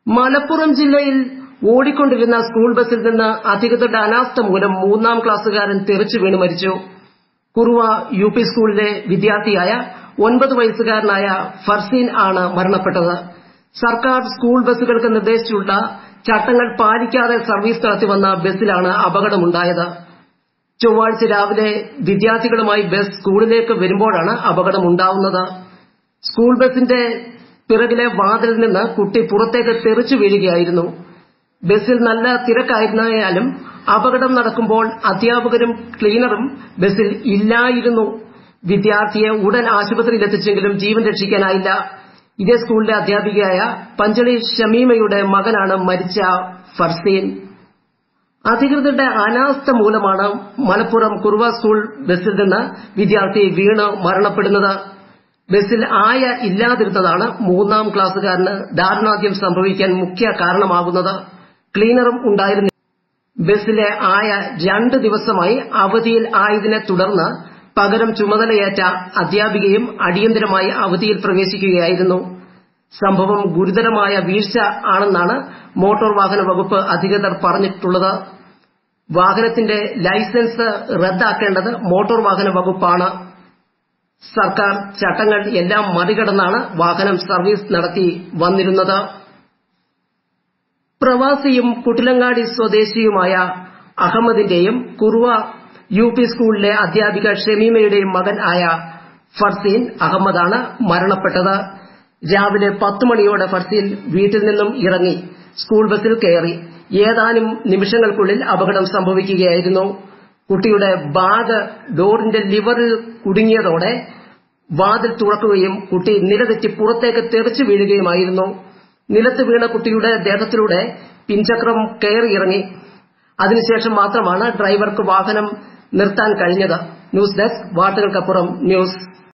മലപ്പുറം ജില്ലയിൽ ഓടിക്കൊണ്ടിരുന്ന സ്കൂൾ ബസിൽ നിന്ന് അധികൃതരുടെ അനാസ്ഥ മൂലം മൂന്നാം ക്ലാസ്സുകാരൻ തെറിച്ചു വീണ് മരിച്ചു കുറുവ യു പി സ്കൂളിലെ വിദ്യാർത്ഥിയായ ഒൻപത് വയസ്സുകാരനായ ഫർസീൻ ആണ് മരണപ്പെട്ടത് സർക്കാർ സ്കൂൾ ബസുകൾക്ക് നിർദ്ദേശിച്ചുള്ള ചട്ടങ്ങൾ പാലിക്കാതെ സർവീസ് നടത്തിവന്ന ബസിലാണ് അപകടമുണ്ടായത് ചൊവ്വാഴ്ച രാവിലെ വിദ്യാർത്ഥികളുമായി ബസ് സ്കൂളിലേക്ക് വരുമ്പോഴാണ് അപകടമുണ്ടാവുന്നത് സ്കൂൾ ബസിന്റെ പിറകിലെ വാതിലിൽ നിന്ന് കുട്ടി പുറത്തേക്ക് തെറിച്ചു വീഴുകയായിരുന്നു ബസിൽ നല്ല തിരക്കായിരുന്നതിനാലും അപകടം നടക്കുമ്പോൾ അധ്യാപകരും ക്ലീനറും ബസിൽ ഇല്ലായിരുന്നു വിദ്യാർത്ഥിയെ ഉടൻ ആശുപത്രിയിലെത്തിച്ചെങ്കിലും ജീവൻ രക്ഷിക്കാനായില്ല ഇതേ സ്കൂളിലെ അധ്യാപികയായ പഞ്ചളി ഷമീമയുടെ മകനാണ് മരിച്ച ഫർസീൻ അധികൃതരുടെ അനാസ്ഥ മൂലമാണ് മലപ്പുറം കുറുവ സ്കൂൾ ബസിൽ നിന്ന് വിദ്യാർത്ഥി വീണ് മരണപ്പെടുന്നത് ബസിൽ ആയ ഇല്ലാതിരുന്നതാണ് മൂന്നാം ക്ലാസ്സുകാരന് ദാരുണാന്ത്യം സംഭവിക്കാൻ മുഖ്യ കാരണമാകുന്നത് ക്ലീനറും ഉണ്ടായിരുന്നു ബസിലെ ആയ രണ്ട് ദിവസമായി അവധിയിൽ ആയതിനെ തുടർന്ന് പകരം ചുമതലയേറ്റ അധ്യാപികയും അടിയന്തരമായി അവധിയിൽ പ്രവേശിക്കുകയായിരുന്നു സംഭവം ഗുരുതരമായ വീഴ്ച ആണെന്നാണ് മോട്ടോർ വാഹന വകുപ്പ് അധികൃതർ പറഞ്ഞിട്ടുള്ളത് വാഹനത്തിന്റെ ലൈസൻസ് റദ്ദാക്കേണ്ടത് മോട്ടോർ വാഹന വകുപ്പാണ് സർക്കാർ ചട്ടങ്ങൾ എല്ലാം മറികടന്നാണ് വാഹനം സർവീസ് നടത്തി വന്നിരുന്നത് പ്രവാസിയും കുട്ടിലങ്ങാടി സ്വദേശിയുമായ അഹമ്മദിന്റെയും കുറുവ യു പി സ്കൂളിലെ അധ്യാപിക ഷമീമയുടെയും മകൻ ആയ ഫർസീൻ അഹമ്മദാണ് മരണപ്പെട്ടത് രാവിലെ പത്ത് മണിയോടെ ഫർസീൻ വീട്ടിൽ നിന്നും ഇറങ്ങി സ്കൂൾ ബസിൽ കയറി ഏതാനും നിമിഷങ്ങൾക്കുള്ളിൽ അപകടം സംഭവിക്കുകയായിരുന്നു കുട്ടിയുടെ ബാഗ് ഡോറിന്റെ ലിവറിൽ കുടുങ്ങിയതോടെ വാതിൽ തുറക്കുകയും കുട്ടി നിലതെറ്റി പുറത്തേക്ക് തെറിച്ചു വീഴുകയുമായിരുന്നു നിലത്ത് വീണ കുട്ടിയുടെ ദേഹത്തിലൂടെ പിൻചക്രം കയറിയിറങ്ങി അതിനുശേഷം മാത്രമാണ് ഡ്രൈവർക്ക് വാഹനം നിർത്താൻ കഴിഞ്ഞത് ന്യൂസ് ഡെസ്ക് വാർത്തകൾക്കപ്പുറം ന്യൂസ്